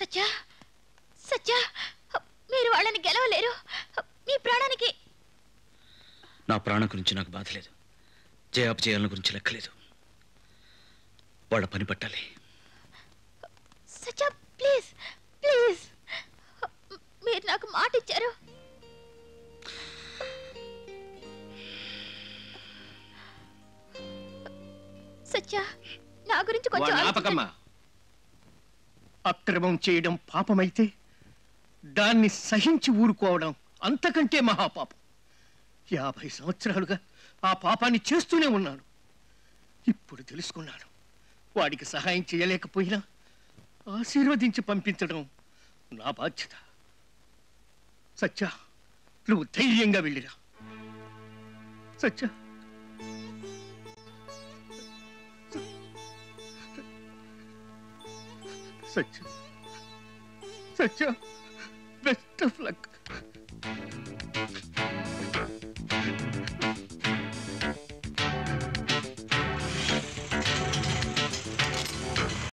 సత్య సత్య మీరు వాళ్ళని గెలవలేరు మీ ప్రాణానికి నా ప్రాణం గురించి నాకు బాధ లేదు జయాపజయాల గురించి లెక్కలేదు వాళ్ళ పని పట్టాలి సత్య ప్లీజ్ ప్లీజ్ మీరు నాకు మాట ఇచ్చారు సత్య నా గురించి కొంచెం వాడిని ఆలోచించండి. ఆపకమ్మా అక్రమం చేయడం పాపమైతే దాన్ని సహించి ఊరుకోవడం అంతకంటే మహాపాపం యాభై సంవత్సరాలుగా ఆ పాపాన్ని చేస్తూనే ఉన్నాను ఇప్పుడు తెలుసుకున్నాను వాడికి సహాయం చేయలేకపోయినా ఆశీర్వదించి పంపించడం నా బాధ్యత సత్య నువ్వు ధైర్యంగా వెళ్ళిరా Satya Satya Satya best of luck